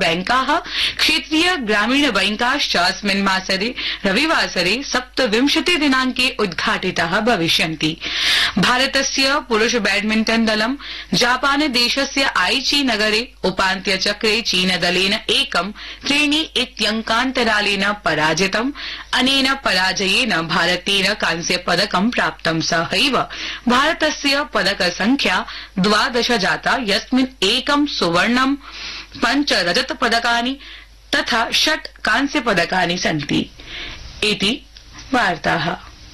बैंकाः क्षेत्रीय ग्रामीण बैंकाश्च अस्मिन् मासरे रविवासरे सप्तविंशति दिनाङ्के उद्घाटिताः भविष्यन्ति भारतस्य पुरुष बैडमिण्टन दलं जापान देशस्य आईची नगरे उपान्त्यचक्रे चीनदलेन एकं त्रीणि इत्यङ्कान्तरालेन पराजितम् अनेन पराजयेन भारतेन कांस्यपदकं प्राप्तं सहैव भारतस्य पदकसंख्या द्वादश जाता यस्मिन् एकं सुवर्णं पञ्च रजतपदकानि तथा षट् कांस्यपदकानि सन्ति इति वार्ताः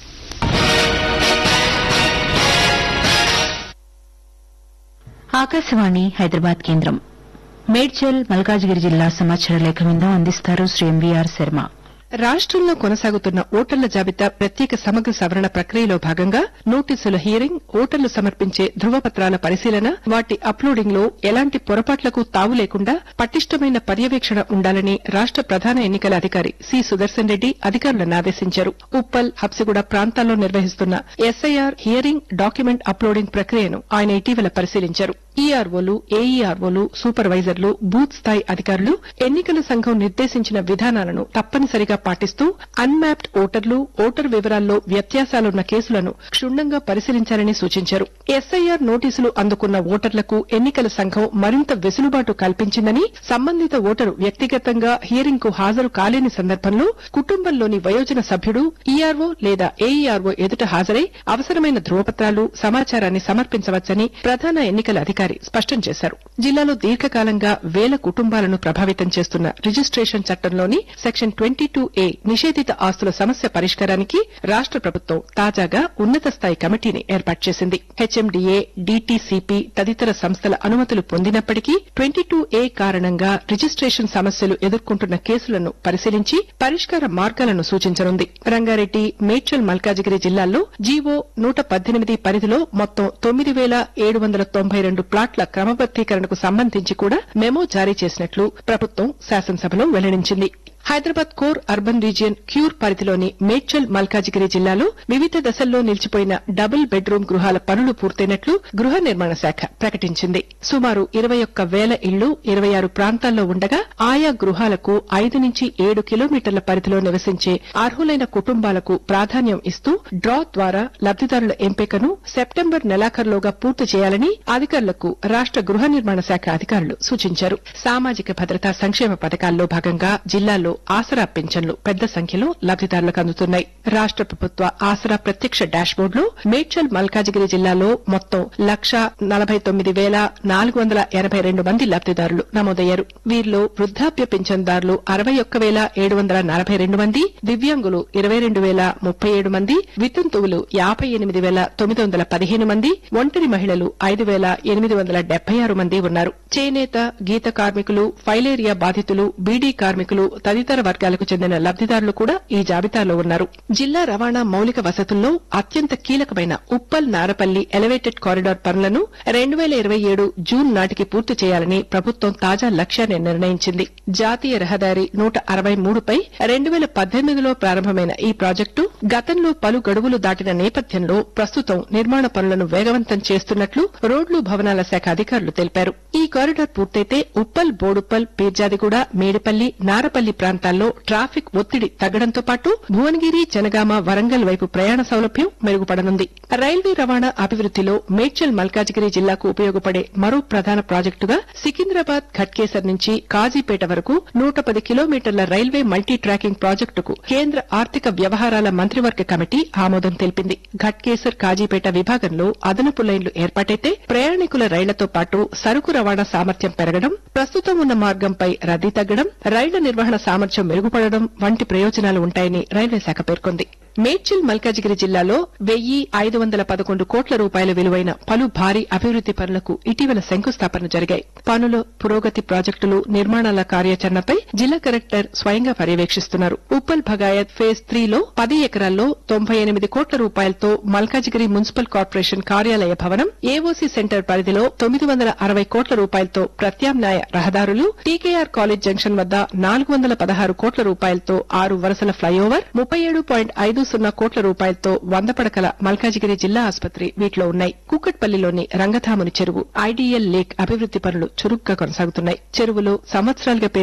ఆకాశవాణి హైదరాబాద్ కేంద్రం మేడ్చల్ మల్కాజ్గిరి జిల్లా సమాచార లేఖ విందం అందిస్తారు శ్రీ ఎంవీఆర్ శర్మ రాష్ట్రంలో కొనసాగుతున్న ఓటర్ల జాబితా ప్రత్యేక సమగ్ర సవరణ ప్రక్రియలో భాగంగా నోటీసుల హియరింగ్ ఓటర్లు సమర్పించే ధృవపత్రాల పరిశీలన వాటి అప్లోడింగ్ లో ఎలాంటి పొరపాట్లకు తావు లేకుండా పటిష్టమైన పర్యవేక్షణ ఉండాలని రాష్ట ప్రధాన ఎన్నికల అధికారి సి సుదర్శన్ రెడ్డి అధికారులను ఆదేశించారు ఉప్పల్ హబ్సిగూడ ప్రాంతాల్లో నిర్వహిస్తున్న ఎస్ఐఆర్ హియరింగ్ డాక్యుమెంట్ అప్లోడింగ్ ప్రక్రియను ఆయన ఇటీవల పరిశీలించారు ఈఆర్ఓలు ఏఈఆర్ఓలు సూపర్వైజర్లు బూత్ స్థాయి అధికారులు ఎన్నికల సంఘం నిర్దేశించిన విధానాలను తప్పనిసరిగా పాటిస్తూ అన్మ్యాప్డ్ ఓటర్లు ఓటర్ వివరాల్లో వ్యత్యాసాలున్న కేసులను క్షుణ్ణంగా పరిశీలించాలని సూచించారు ఎస్ఐఆర్ నోటీసులు అందుకున్న ఓటర్లకు ఎన్నికల సంఘం మరింత వెసులుబాటు కల్పించిందని సంబంధిత ఓటరు వ్యక్తిగతంగా హియరింగ్ కు హాజరు కాలేని సందర్భంలో కుటుంబంలోని వయోజన సభ్యుడు ఈఆర్ఓ లేదా ఏఈఆర్ఓ ఎదుట హాజరై అవసరమైన ధృవపత్రాలు సమాచారాన్ని సమర్పించవచ్చని ప్రధాన ఎన్నికల అధికారి స్పష్టం చేశారు జిల్లాలో దీర్ఘకాలంగా వేల కుటుంబాలను ప్రభావితం చేస్తున్న రిజిస్ట్రేషన్ చట్టంలోని సెక్షన్ ట్వంటీ టూ ఏ నిషేధిత ఆస్తుల సమస్య పరిష్కారానికి రాష్ట ప్రభుత్వం తాజాగా ఉన్నత స్థాయి కమిటీని ఏర్పాటు చేసింది హెచ్ఎండిఏ డీటీసీపీ తదితర సంస్థల అనుమతులు పొందినప్పటికీ ట్వంటీ టూ ఏ కారణంగా రిజిస్ట్రేషన్ సమస్యలు ఎదుర్కొంటున్న కేసులను పరిశీలించి పరిష్కార మార్గాలను సూచించనుంది రంగారెడ్డి మేడ్చల్ మల్కాజిగిరి జిల్లాల్లో జీవో నూట పద్దెనిమిది పరిధిలో మొత్తం తొమ్మిది వేల ఏడు వందల తొంభై రెండు ప్లాట్ల క్రమబద్దీకరణకు సంబంధించి కూడా మెమో జారీ చేసినట్లు ప్రభుత్వం శాసనసభలో వెల్లడించింది Hyderabad core urban region CURE పరిధిలోని మేడ్చల్ మల్కాజిగిరి జిల్లాలో వివిధ దశల్లో నిలిచిపోయిన డబుల్ బెడ్రూమ్ గృహాల పనులు పూర్తయినట్లు గృహ నిర్మాణ శాఖ ప్రకటించింది సుమారు ఇరవై ఒక్క వేల ఇళ్లు ఇరవై ఆరు ప్రాంతాల్లో ఉండగా ఆయా గృహాలకు ఐదు నుంచి ఏడు కిలోమీటర్ల పరిధిలో నివసించే అర్హులైన కుటుంబాలకు ప్రాధాన్యం ఇస్తూ డ్రా ద్వారా లబ్దిదారుల ఎంపికను సెప్టెంబర్ నెలాఖరులోగా పూర్తి చేయాలని అధికారులకు రాష్ట గృహ నిర్మాణ శాఖ అధికారులు సూచించారు సామాజిక భద్రతా సంక్షేమ పథకాల్లో భాగంగా జిల్లాలో ఆసరా పింఛన్లు పెద్ద సంఖ్యలో లబ్దిదారులకు అందుతున్నాయి రాష్ట ప్రభుత్వ ఆసరా ప్రత్యక్ష డాష్ బోర్డులో మేడ్చల్ మల్కాజిగిరి జిల్లాలో మొత్తం లక్ష నలభై తొమ్మిది వేల నాలుగు వందల ఎనభై రెండు మంది లబ్దిదారులు నమోదయ్యారు వీరిలో వృద్ధాప్య పింఛన్దారులు అరవై ఒక్క వేల ఏడు వందల నలభై రెండు మంది దివ్యాంగులు ఇరవై రెండు వేల ముప్పై ఏడు మంది వితంతువులు యాభై ఎనిమిది వేల తొమ్మిది వందల పదిహేను మంది ఒంటరి మహిళలు ఐదు వేల ఎనిమిది వందల డెబ్బై ఆరు మంది ఉన్నారు చేనేత గీత కార్మికులు ఫైలేరియా బాధితులు బీడీ కార్మికులు తదితర వర్గాలకు చెందిన లబ్దిదారులు కూడా ఈ జాబితాలో ఉన్నారు జిల్లా రవాణా మౌలిక వసతుల్లో అత్యంత కీలకమైన ఉప్పల్ నారపల్లి ఎలివేటెడ్ కారిడార్ పనులను రెండు వేల ఇరవై ఏడు జూన్ నాటికి పూర్తి చేయాలని ప్రభుత్వం తాజా లక్ష్యాన్ని నిర్ణయించింది జాతీయ రహదారి నూట అరవై మూడుపై రెండు వేల పద్దెనిమిదిలో ప్రారంభమైన ఈ ప్రాజెక్టు గతంలో పలు గడువులు దాటిన నేపథ్యంలో ప్రస్తుతం నిర్మాణ పనులను వేగవంతం చేస్తున్నట్లు రోడ్లు భవనాల శాఖ అధికారులు తెలిపారు ఈ కారిడార్ పూర్తయితే ఉప్పల్ బోడుప్పల్ పీర్జాదిగూడ మేడిపల్లి నారపల్లి ప్రాంతాల్లో ట్రాఫిక్ ఒత్తిడి తగ్గడంతో పాటు భువనగిరి జనగామ వరంగల్ వైపు ప్రయాణ సౌలభ్యం మెరుగుపడనుంది రైల్వే రవాణా అభివృద్దిలో మేడ్చల్ మల్కాజిగిరి జిల్లాకు ఉపయోగపడే మరో ప్రధాన ప్రాజెక్టుగా సికింద్రాబాద్ ఘట్కేసర్ నుంచి కాజీపేట వరకు నూట పది కిలోమీటర్ల రైల్వే మల్టీ ట్రాకింగ్ ప్రాజెక్టుకు కేంద్ర ఆర్థిక వ్యవహారాల మంత్రివర్గ కమిటీ ఆమోదం తెలిపింది ఘట్కేసర్ కాజీపేట విభాగంలో అదనపు లైన్లు ఏర్పాటైతే ప్రయాణికుల రైళ్లతో పాటు సరుకు రవాణా సామర్థ్యం పెరగడం ప్రస్తుతం ఉన్న మార్గంపై రద్దీ తగ్గడం రైళ్ల నిర్వహణ సామర్థ్యం మెరుగుపడడం వంటి ప్రయోజనాలు ఉంటాయని రైల్వే శాఖ పేర్కొంది మేడ్చల్ మల్కాజిగిరి జిల్లాలో వెయ్యి ఐదు వందల పదకొండు కోట్ల రూపాయల విలువైన పలు భారీ అభివృద్ది పనులకు ఇటీవల శంకుస్థాపన జరిగాయి పనుల పురోగతి ప్రాజెక్టులు నిర్మాణాల కార్యాచరణపై జిల్లా కలెక్టర్ స్వయంగా పర్యవేక్షిస్తున్నారు ఉప్పల్ భగాయత్ ఫేజ్ త్రీలో పది ఎకరాల్లో తొంభై ఎనిమిది కోట్ల రూపాయలతో మల్కాజిగిరి మున్సిపల్ కార్పొరేషన్ కార్యాలయ భవనం ఏఓసీ సెంటర్ పరిధిలో తొమ్మిది వందల అరవై కోట్ల రూపాయలతో ప్రత్యామ్నాయ రహదారులు టీకేఆర్ కాలేజ్ జంక్షన్ వద్ద నాలుగు వందల పదహారు కోట్ల రూపాయలతో ఆరు వరుసల ఫ్లైఓవర్ ముప్పై ఏడు పాయింట్ ఐదు సున్నా కోట్ల రూపాయలతో వంద పడకల మల్కాజిగిరి జిల్లా ఆసుపత్రి వీటిలో ఉన్నాయి కూకట్పల్లిలోని రంగధాముని చెరువు ఐడీఎల్ లేక్ అభివృద్ది పనులు చురుగ్గా కొనసాగుతున్నాయి చెరువులో సంవత్సరాలుగా